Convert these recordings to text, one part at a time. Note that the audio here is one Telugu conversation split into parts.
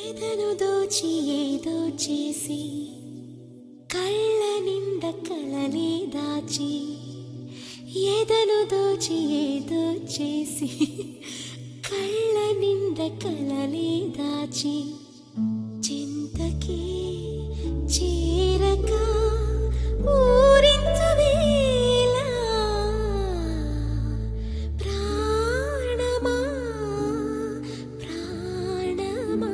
ఎదను దోచి ఏదో చేసి కళ్ళ నిండ కలలే దాచి ఎదను దోచి ఏదో చేసి కళ్ళ నిండ కలలే దాచి చింతకి చేరక ఊరించు వేళ ప్రాణమా ప్రాణమా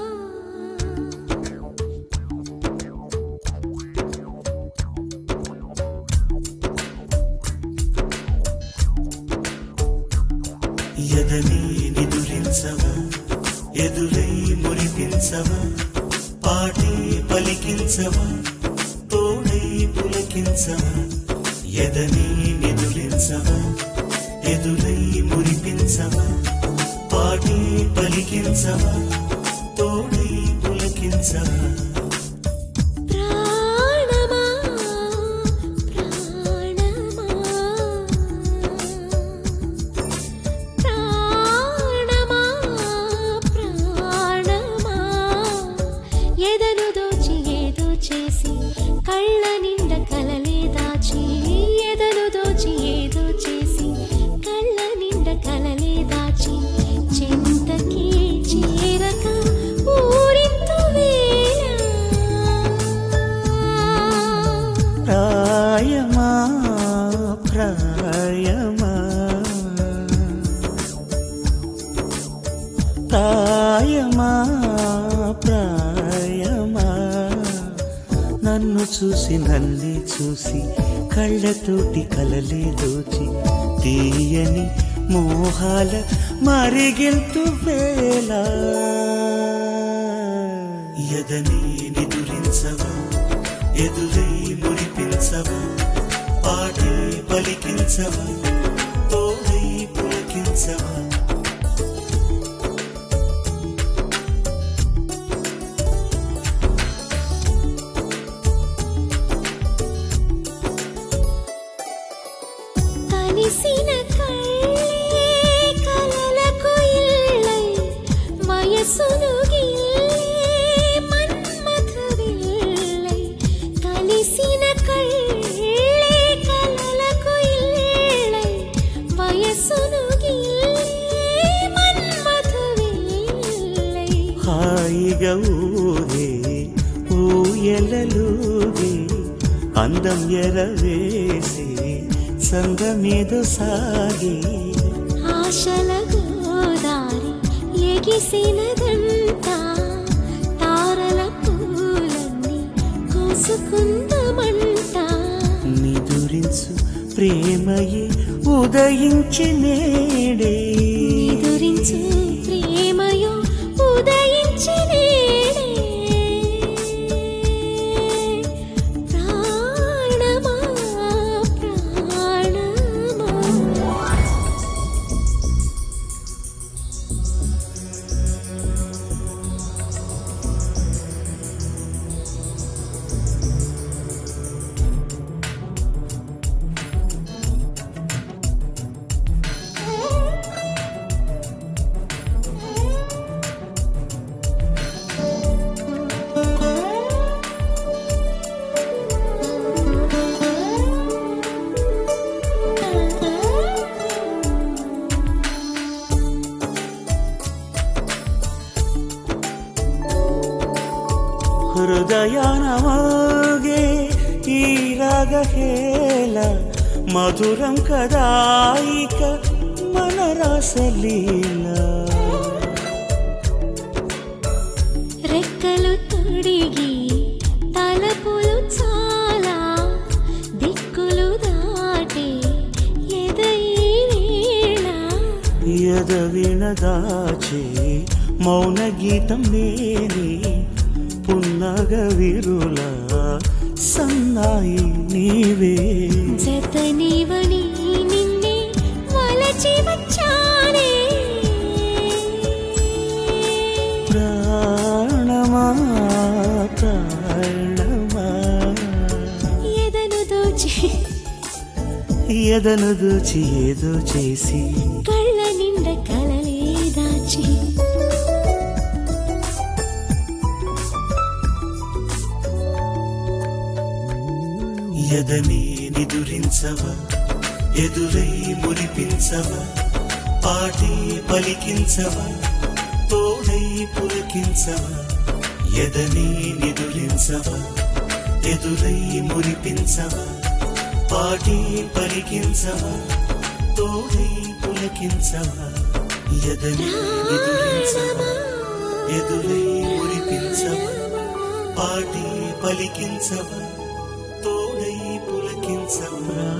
ఎదని నిదురించవా ఎదురై మురిపించవా పాటి పలికించవా తోడై పులకించవా ఎదని నిదురించవా ఎదురై మురిపించవా పాటి పలికించవా తోడై పులకించవా ప్రాణమా ప్రాణమా ప్రాణమా ప్రాణమా ఎదను దోచి ఏదో చేసి కళ్ళ నిండ కలలే దాచి ఎదను దోచి ఏదో చేసి కళ్ళ నిండ కలలే దాచి చింతకి చేరక ఊరింతు వేళ ప్రాయమా ప్రాయమా ప్రాయమా ప్రాయమా నన్ను చూసి నన్నే చూసి కళ్ళతోటి కలలే దోచి తీయని మోహాల మరిగింతు వేళ ఎదని నిదురించవా ఎదురై మురిపించవా పాటే పలికించవా తోడై పులకించవా కలిసిన కళ్ళే కలలకు ఇల్లై వయసును గిల్లే మన్మథ విల్లై కలిసిన కళ్ళే కలలకు ఇల్లై వయసును గిల్లే మన్మథ విల్లై హాయిగా ఊరే ఊయలలుగే అందం ఎరవేసి సంగమేదో సాగి ఆశల గోదారి ఎగిసినదంతా తారల పూలన్నీ కోసుకుందమంట నిదురించు ప్రేమయే ఉదయించి నేడే నిదురించు ప్రేమయో ఉదయించి నేడే ప్రాణమా ప్రాణమా ಹೃದಯನ ಮೋಗೆ ಈ ರಾಗ ಹೇಳ ಮಧುರಂ ಕದಾಯಿಕ మనరాసలీల రెక్కలు తొడిగి తలపులు చాలా దిక్కులు దాటి ఎదై వేళ ఎదవిన దాచే మౌన గీతం నేనే పున్నగ విరుల సన్నాయి నీవే జతనివని నిన్నే వలచి వచ్చానే ప్రాణమా ప్రాణమా ఎదను దోచి ఎదను దూచి ఏదో చేసి కళ్ళ నిండ కలలే దాచి ఎదనే నిదురించవా ఎదురై మురిపించవా పాటే పలికించవా తోడై పులకించవా ఎదనే నిదురించవా ఎదురై మురిపించవా పాటే పలికించవా తోడై పులకించవా ఎదనే నిదురించవా ఎదురై మురిపించవా పాటి పలికించవా తోడై పులకించవా